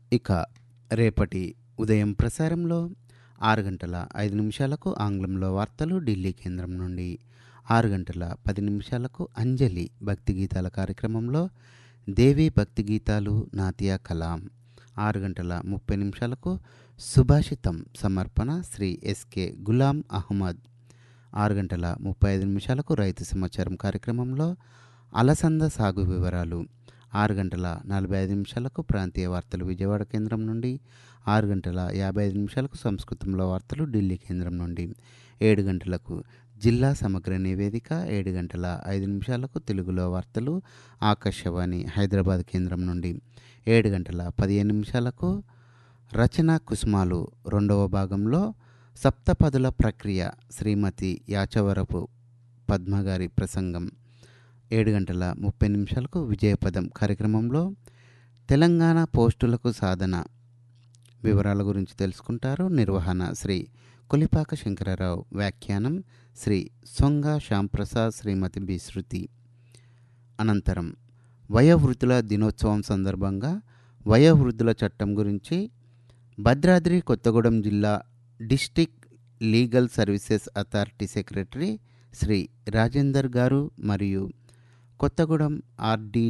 ఇక రేపటి ఉదయం ప్రసారంలో ఆరు గంటల ఐదు నిమిషాలకు ఆంగ్లంలో వార్తలు ఢిల్లీ కేంద్రం నుండి ఆరు గంటల పది నిమిషాలకు అంజలి భక్తి గీతాల కార్యక్రమంలో దేవి భక్తి గీతాలు నాతియా కలాం ఆరు గంటల ముప్పై నిమిషాలకు సుభాషితం సమర్పణ శ్రీ ఎస్కే గులాం అహ్మద్ ఆరు గంటల ముప్పై ఐదు నిమిషాలకు రైతు సమాచారం కార్యక్రమంలో అలసంద సాగు వివరాలు ఆరు గంటల నలభై ఐదు నిమిషాలకు ప్రాంతీయ వార్తలు విజయవాడ కేంద్రం నుండి ఆరు గంటల యాభై ఐదు నిమిషాలకు సంస్కృతంలో వార్తలు ఢిల్లీ కేంద్రం నుండి ఏడు గంటలకు జిల్లా సమగ్ర నివేదిక ఏడు గంటల ఐదు నిమిషాలకు తెలుగులో వార్తలు ఆకాశవాణి హైదరాబాద్ కేంద్రం నుండి ఏడు గంటల పదిహేను నిమిషాలకు రచన కుసుమాలు రెండవ భాగంలో సప్తపదుల ప్రక్రియ శ్రీమతి యాచవరపు పద్మగారి ప్రసంగం ఏడు గంటల ముప్పై నిమిషాలకు విజయపదం కార్యక్రమంలో తెలంగాణ పోస్టులకు సాధన వివరాల గురించి తెలుసుకుంటారు నిర్వహణ శ్రీ కొలిపాక శంకరరావు వ్యాఖ్యానం శ్రీ సొంగ శ్యాంప్రసాద్ శ్రీమతి బి శృతి అనంతరం వయోవృద్ధుల దినోత్సవం సందర్భంగా వయోవృద్ధుల చట్టం గురించి భద్రాద్రి కొత్తగూడెం జిల్లా district legal services authority secretary Sri Rajender గారు మరియు కొత్తగూడెం ఆర్డి